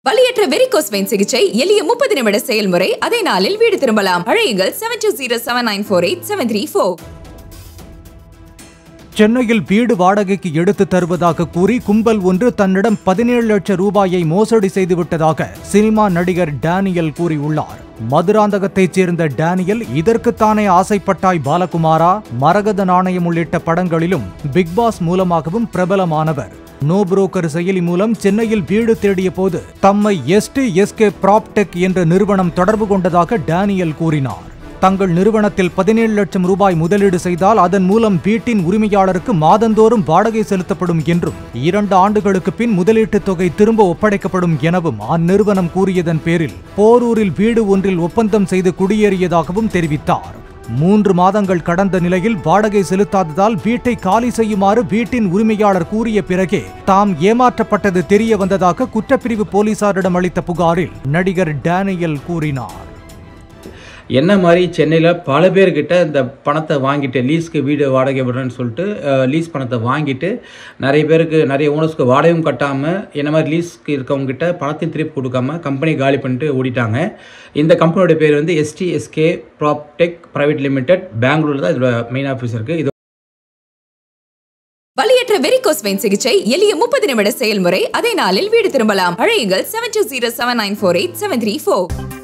வலியற்ற varicose vein சிகிச்சை எளிய முப்பது நிமிட செயல்முறை அதே நாளில் வீடு திரும்பலாம் அழையுங்கள் seven two zero seven nine four eight seven three four சென்னையில் வீடு வாடகைக்கு எடுத்து தருவதாக கூறி கும்பல் ஒன்று தன்னிடம் பதினேழு லட்சம் ரூபாயை மோசடி செய்துவிட்டதாக சினிமா நடிகர் டேனியல் கூறியுள்ளார் மதுராந்தகத்தைச் சேர்ந்த டேனியல் இதற்குத்தானே ஆசைப்பட்டாய் பாலகுமாரா மரகத நாணயம் உள்ளிட்ட படங்களிலும் பிக்பாஸ் மூலமாகவும் பிரபலமானவர் நோ புரோக்கர் செயலி மூலம் சென்னையில் வீடு தேடிய போது தம்மை எஸ்டி எஸ்கே ப்ராப்டெக் என்ற நிறுவனம் தொடர்பு கொண்டதாக டேனியல் கூறினார் தங்கள் நிறுவனத்தில் பதினேழு லட்சம் ரூபாய் முதலீடு செய்தால் அதன் மூலம் வீட்டின் உரிமையாளருக்கு மாதந்தோறும் வாடகை செலுத்தப்படும் என்றும் இரண்டு ஆண்டுகளுக்கு பின் முதலீட்டுத் தொகை திரும்ப ஒப்படைக்கப்படும் எனவும் அந்நிறுவனம் கூறியதன் பேரில் போரூரில் வீடு ஒன்றில் ஒப்பந்தம் செய்து குடியேறியதாகவும் தெரிவித்தார் மூன்று மாதங்கள் கடந்த நிலையில் வாடகை செலுத்தாததால் வீட்டை காலி செய்யுமாறு வீட்டின் உரிமையாளர் கூறிய பிறகே தாம் ஏமாற்றப்பட்டது தெரிய வந்ததாக குற்றப்பிரிவு போலீசாரிடம் அளித்த புகாரில் நடிகர் டேனியல் கூறினார் என்ன மாதிரி சென்னையில் பல பேர்கிட்ட இந்த பணத்தை வாங்கிட்டு லீஸ்க்கு வீடு வாடகை விடுறேன்னு சொல்லிட்டு அஹ், லீஸ் பணத்தை வாங்கிட்டு நிறைய பேருக்கு நிறைய ஓனர்ஸ்க்கு வாடகையும் கட்டாமல் என்ன மாதிரி லீஸ்க்கு இருக்கவங்ககிட்ட பணத்தையும் திருப்பி கொடுக்காம கம்பெனி காலி பண்ணிட்டு ஓடிட்டாங்க இந்த கம்பெனியோட பேர் வந்து எஸ்டிஎஸ்கே ப்ராப்டெக் பிரைவேட் லிமிடெட் பெங்களூரில் தான் இதோட மெயின் ஆஃபீஸ் இருக்குது இது வலியற்ற வெரிகோஸ் வெயின் சிகிச்சை எளிய முப்பது நிமிட செயல்முறை அதே நாளில் வீடு திரும்பலாம் அழையுங்கள் seven two zero seven nine four eight seven three four